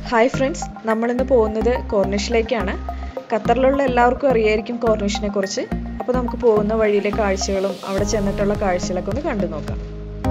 Hi friends നമ്മളിന്ന് പോകുന്നത് കോർണിഷിലേക്കാണ് ഖത്തറിലുള്ള എല്ലാവർക്കും അറിയായിരിക്കും കോർണിഷിനെ കുറിച്ച് അപ്പോൾ നമുക്ക് പോകുന്ന വഴിയിലെ കാഴ്ചകളും അവിടെ ചെന്നിട്ടുള്ള കാഴ്ചകളൊക്കെ ഒന്ന് കണ്ടു നോക്കാം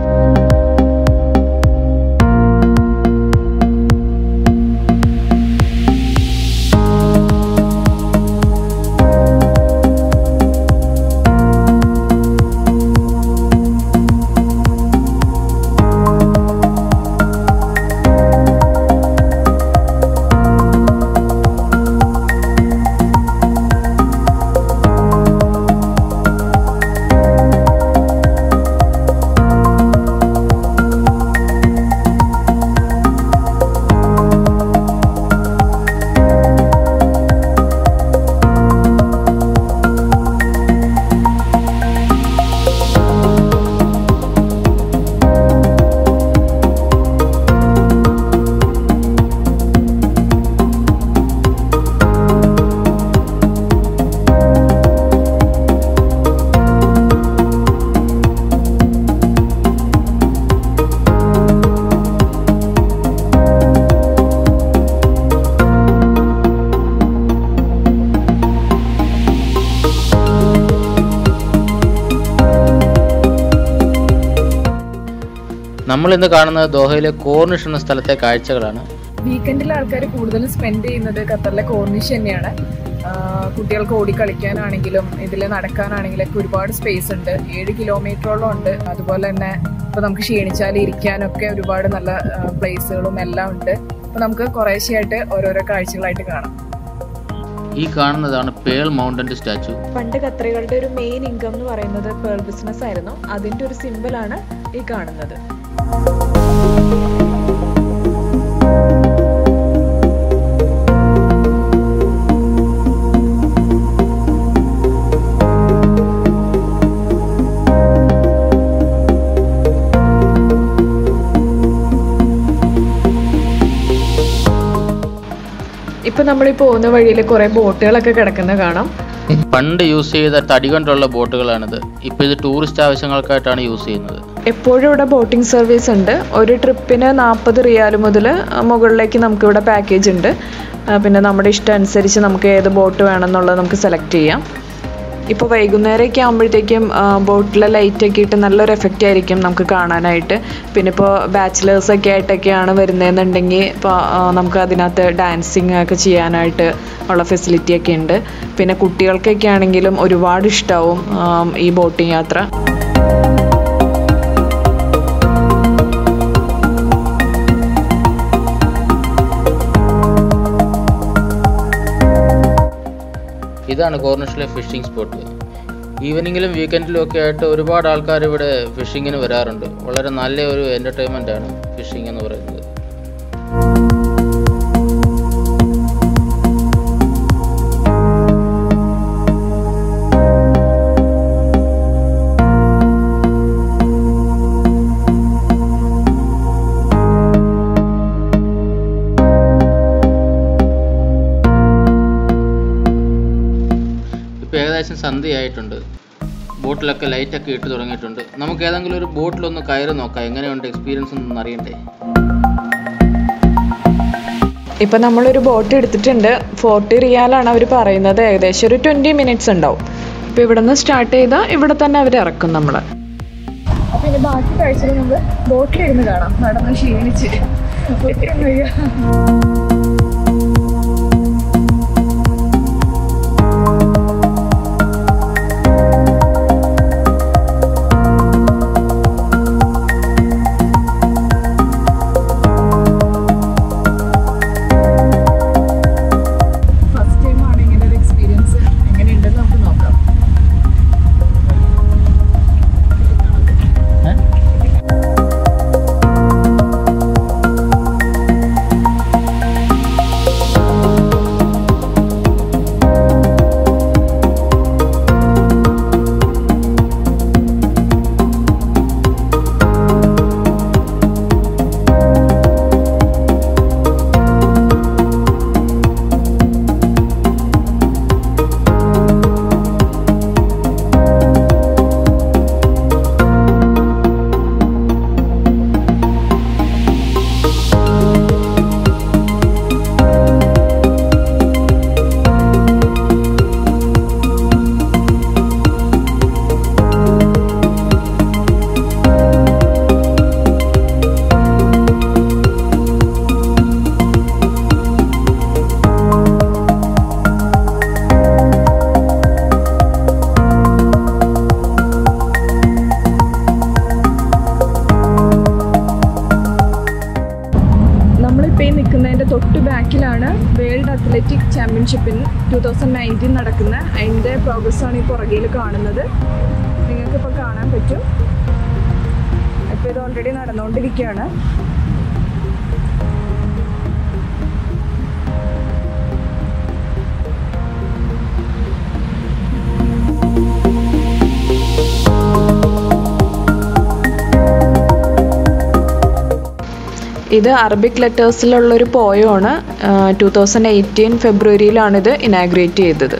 നമ്മൾ ഇന്ന് കാണുന്നത് ദോഹയിലെ കോർണിഷ് എന്ന സ്ഥലത്തെ കാഴ്ചകളാണ് വീക്കെൻഡിൽ ആൾക്കാർ കൂടുതലും സ്പെൻഡ് ചെയ്യുന്നത് ഖത്തറിലെ കോർണിഷ് തന്നെയാണ് കുട്ടികൾക്ക് ഓടിക്കളിക്കാനാണെങ്കിലും ഇതിൽ നടക്കാനാണെങ്കിലും ഒക്കെ ഒരുപാട് സ്പേസ് ഉണ്ട് ഏഴ് കിലോമീറ്ററോളം ഉണ്ട് അതുപോലെ തന്നെ ഇപ്പൊ നമുക്ക് ക്ഷീണിച്ചാൽ ഇരിക്കാനൊക്കെ ഒരുപാട് നല്ല പ്ലേസുകളും എല്ലാം ഉണ്ട് അപ്പൊ നമുക്ക് കുറേശ്ശെയായിട്ട് ഓരോരോ കാഴ്ചകളായിട്ട് കാണാം ഈ കാണുന്നതാണ് പേൾ മൗണ്ടന്റെ സ്റ്റാച്ചു പണ്ട് ഖത്തറികളുടെ ഒരു മെയിൻ ഇൻകം എന്ന് പറയുന്നത് പേൾ ബിസിനസ് ആയിരുന്നു അതിന്റെ ഒരു സിമ്പിളാണ് ഈ കാണുന്നത് ഇപ്പൊ നമ്മൾ ഈ പോകുന്ന വഴിയിൽ കുറെ ബോട്ടുകളൊക്കെ കിടക്കുന്ന കാണാം പണ്ട് യൂസ് ചെയ്ത തടി കൊണ്ടുള്ള ബോട്ടുകളാണിത് ഇപ്പൊ ഇത് ടൂറിസ്റ്റ് ആവശ്യങ്ങൾക്കായിട്ടാണ് യൂസ് ചെയ്യുന്നത് എപ്പോഴും ഇവിടെ ബോട്ടിംഗ് സർവീസ് ഉണ്ട് ഒരു ട്രിപ്പിന് നാൽപ്പത് റിയാൽ മുതൽ മുകളിലേക്ക് നമുക്കിവിടെ പാക്കേജ് ഉണ്ട് ആ, പിന്നെ നമ്മുടെ ഇഷ്ടം അനുസരിച്ച് നമുക്ക് ഏത് ബോട്ട് വേണമെന്നുള്ളത് നമുക്ക് സെലക്ട് ചെയ്യാം ഇപ്പോൾ വൈകുന്നേരമൊക്കെ ആകുമ്പോഴത്തേക്കും ബോട്ടിലെ ലൈറ്റൊക്കെ ഇട്ട് നല്ലൊരു എഫക്റ്റ് ആയിരിക്കും നമുക്ക് കാണാനായിട്ട് പിന്നെ ഇപ്പോൾ ബാച്ചിലേഴ്സൊക്കെ ആയിട്ടൊക്കെയാണ് വരുന്നതെന്നുണ്ടെങ്കിൽ ഇപ്പോൾ നമുക്ക് അതിനകത്ത് ഡാൻസിങ് ഒക്കെ ചെയ്യാനായിട്ട് ഉള്ള ഫെസിലിറ്റി ഒക്കെ ഉണ്ട് പിന്നെ കുട്ടികൾക്കൊക്കെ ആണെങ്കിലും ഒരുപാട് ഇഷ്ടമാവും ഈ ബോട്ടിംഗ് യാത്ര ഇതാണ് കോർണിഷിലെ ഫിഷിംഗ് സ്പോട്ട് ഈവനിങ്ങിലും വീക്കെൻഡിലും ഒക്കെ ആയിട്ട് ഒരുപാട് ആൾക്കാർ ഇവിടെ ഫിഷിങ്ങിന് വരാറുണ്ട് വളരെ നല്ല ഒരു എൻ്റർടൈൻമെൻ്റ് ആണ് ഫിഷിംഗ് എന്ന് പറയുന്നത് ഇപ്പോൾ ഏകദേശം സന്ധ്യയായിട്ടുണ്ട് ബോട്ടിലൊക്കെ ലൈറ്റൊക്കെ ഇട്ട് തുടങ്ങിയിട്ടുണ്ട് നമുക്ക് ഏതെങ്കിലും ഒരു ബോട്ടിലൊന്ന് കയറി നോക്കാം എങ്ങനെയുണ്ട് എക്സ്പീരിയൻസ് ഒന്ന് അറിയണ്ടേ ഇപ്പൊ നമ്മളൊരു ബോട്ട് എടുത്തിട്ടുണ്ട് ഫോർട്ടി റിയാലാണ് അവർ പറയുന്നത് ഏകദേശം ഒരു ട്വന്റി മിനിറ്റ്സ് ഉണ്ടാവും ഇപ്പൊ ഇവിടെ നിന്ന് സ്റ്റാർട്ട് ചെയ്താൽ ഇവിടെ തന്നെ അവർ ഇറക്കും നമ്മള് അപ്പൊ ഇനി ബാക്കി കാഴ്ചകൾ നമ്മൾ ബോട്ടിലിരുന്ന് കാണാം നടന്ന് ക്ഷീണിച്ച് ഒട്ടും വയ്യ. ഫസ്റ്റ് ടൈം ആണ് ഇങ്ങനെ ഒരു എക്സ്പീരിയൻസ് എങ്ങനെയുണ്ടെന്ന് നമുക്ക് നോക്കാം ഏ? ചാമ്പ്യൻഷിപ്പിൻ ടു തൗസൻഡ് നയൻറ്റീൻ നടക്കുന്ന അതിൻ്റെ പ്രോഗ്രസ്സാണ് ഈ പുറകിൽ കാണുന്നത് നിങ്ങൾക്കിപ്പോൾ കാണാൻ പറ്റും ഇപ്പോൾ ഇത് ഓൾറെഡി നടന്നുകൊണ്ടിരിക്കുകയാണ് ഇത് അറബിക് ലെറ്റേഴ്സിലുള്ളൊരു പോയമാണ് ടു തൗസൻഡ് എയ്റ്റീൻ ഫെബ്രുവരിയിലാണ് ഇത് ഇനാഗ്രേറ്റ് ചെയ്തത്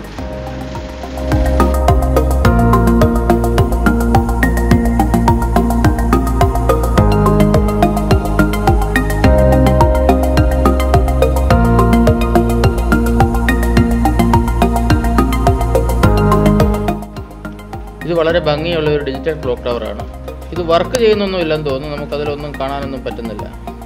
ഇത് വളരെ ഭംഗിയുള്ള ഒരു ഡിജിറ്റൽ ക്ലോക്ക് ടവറാണ് ഇത് വർക്ക് ചെയ്യുന്നൊന്നും ഇല്ലെന്ന് തോന്നുന്നു നമുക്കതിലൊന്നും കാണാനൊന്നും പറ്റുന്നില്ല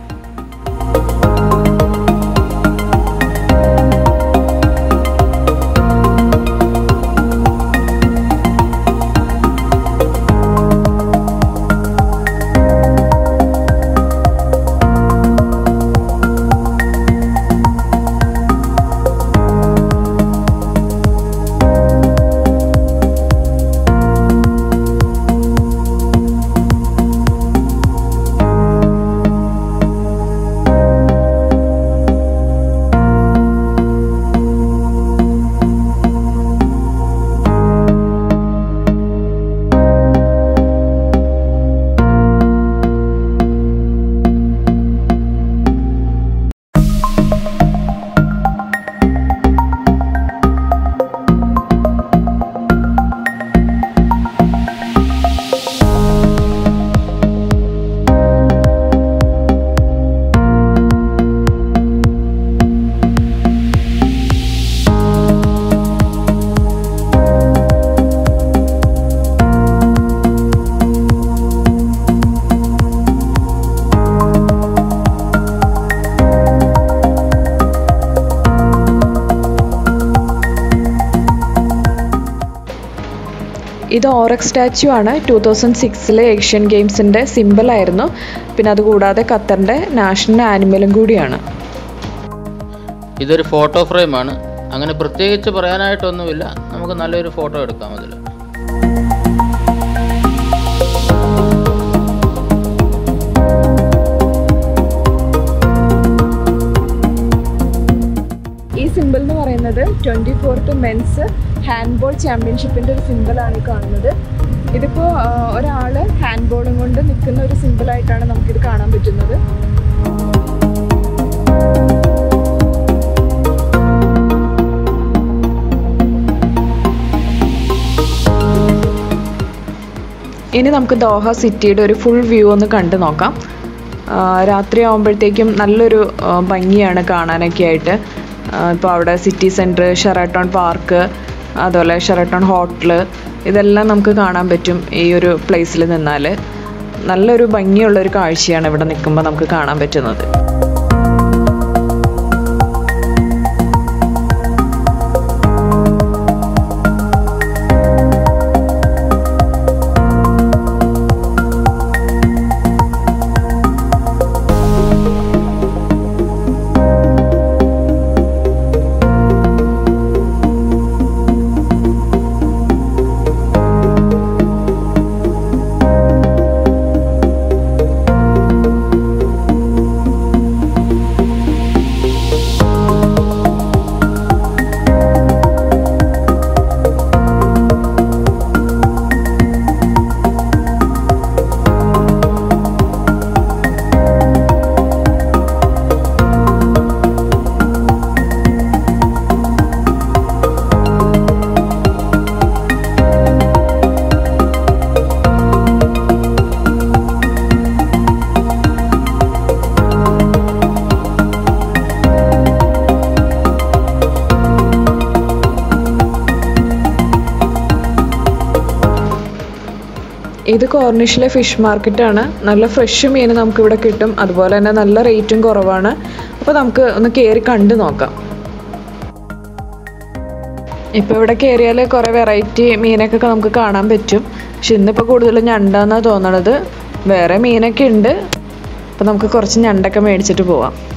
ഇത് ഓറക് സ്റ്റാച്ചു ആണ് ടു തൗസൻഡ് സിക്സിലെ ഏഷ്യൻ ഗെയിംസിൻ്റെ സിമ്പിളായിരുന്നു പിന്നെ അതുകൂടാതെ ഖത്തറിൻ്റെ നാഷണൽ ആനിമലും കൂടിയാണ് ഇതൊരു ഫോട്ടോ ഫ്രെയിമാണ് അങ്ങനെ പ്രത്യേകിച്ച് പറയാനായിട്ടൊന്നുമില്ല നമുക്ക് നല്ലൊരു ഫോട്ടോ എടുക്കാം അതിൽ ഈ സിമ്പിൾ എന്ന് പറയുന്നത് ട്വൻറ്റി ഫോർത്ത് മെൻസ് ഹാൻഡ്ബോൾ ചാമ്പ്യൻഷിപ്പിൻ്റെ ഒരു സിമ്പിളാണ് ഈ കാണുന്നത് ഇതിപ്പോൾ ഒരാൾ ഹാൻഡ്ബോളും കൊണ്ട് നിൽക്കുന്ന ഒരു സിമ്പിളായിട്ടാണ് നമുക്കിത് കാണാൻ പറ്റുന്നത് ഇനി നമുക്ക് ദോഹ സിറ്റിയുടെ ഒരു ഫുൾ വ്യൂ ഒന്ന് കണ്ടു നോക്കാം ആ, രാത്രി ആകുമ്പോഴത്തേക്കും നല്ലൊരു ആ, ഭംഗിയാണ് കാണാനൊക്കെ ആയിട്ട് ഇപ്പോൾ അവിടെ സിറ്റി സെൻറ്റർ ഷെറാട്ടോൺ പാർക്ക് അതുപോലെ ഷെറാട്ടോൺ ഹോട്ടൽ ഇതെല്ലാം നമുക്ക് കാണാൻ പറ്റും ഈ ഒരു പ്ലേസിൽ നിന്നാൽ നല്ലൊരു ഭംഗിയുള്ളൊരു കാഴ്ചയാണ് ഇവിടെ നിൽക്കുമ്പോൾ നമുക്ക് കാണാൻ പറ്റുന്നത് ഇത് കോർണിഷിലെ ഫിഷ് മാർക്കറ്റാണ് നല്ല ഫ്രഷ് മീൻ നമുക്കിവിടെ കിട്ടും അതുപോലെ തന്നെ നല്ല റേറ്റും കുറവാണ് അപ്പോൾ നമുക്ക് ഒന്ന് കയറി കണ്ടു നോക്കാം ഇപ്പോൾ ഇവിടെ കയറിയാൽ കുറേ വെറൈറ്റി മീനൊക്കെ നമുക്ക് കാണാൻ പറ്റും പക്ഷെ ഇന്നിപ്പോൾ കൂടുതലും ഞണ്ടാന്നാണ് തോന്നണത് വേറെ മീനൊക്കെ ഉണ്ട് അപ്പോൾ നമുക്ക് കുറച്ച് ഞണ്ടൊക്കെ മേടിച്ചിട്ട് പോവാം